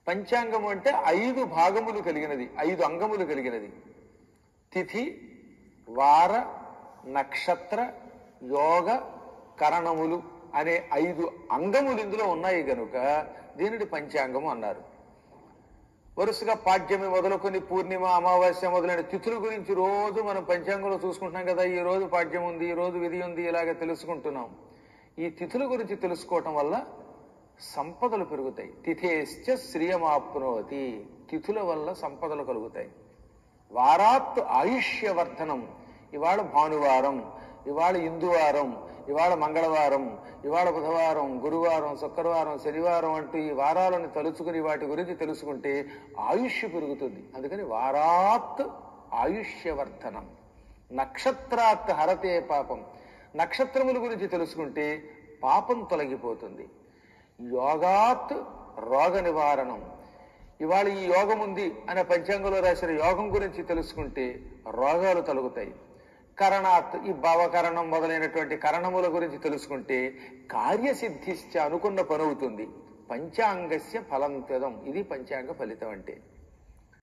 పంచాంగము అంటే ఐదు భాగములు కలిగినది ఐదు అంగములు కలిగినది తిథి వార నక్షత్ర యోగ కరణములు అనే ఐదు అంగములు ఇందులో ఉన్నాయి గనుక దీనిని పంచాంగము అన్నారు వరుసగా పాడ్యమి మొదలుకొని పూర్ణిమ అమావాస్య మొదలైన తిథుల గురించి రోజు మనం పంచాంగంలో చూసుకుంటున్నాం కదా ఈ రోజు పాడ్యం ఉంది ఈ రోజు విధి ఉంది ఇలాగ తెలుసుకుంటున్నాం ఈ తిథుల గురించి తెలుసుకోవటం వల్ల సంపదలు పెరుగుతాయి తిథేశ్చ శ్రియమాప్నోతి తిథుల వల్ల సంపదలు కలుగుతాయి వారాత్ ఆయుష్యవర్ధనం ఇవాళ భానువారం ఇవాళ ఇందువారం ఇవాళ మంగళవారం ఇవాళ బుధవారం గురువారం శుక్రవారం శనివారం అంటూ ఈ వారాలను తలుచుకుని వాటి గురించి తెలుసుకుంటే ఆయుష్ పెరుగుతుంది అందుకని వారాత్ ఆయుష్యవర్ధనం నక్షత్రాత్ హరతే పాపం నక్షత్రముల గురించి తెలుసుకుంటే పాపం తొలగిపోతుంది యోగాత్ రోగ నివారణం ఇవాళ ఈ యోగం ఉంది అనే పంచాంగంలో రాసిన యోగం గురించి తెలుసుకుంటే రోగాలు తొలగుతాయి కరణాత్ ఈ భావకరణం మొదలైనటువంటి కరణముల గురించి తెలుసుకుంటే కార్యసిద్ధిశ్చ అనుకున్న పని అవుతుంది పంచాంగస్య ఫలం తెదం ఇది పంచాంగ ఫలితం అంటే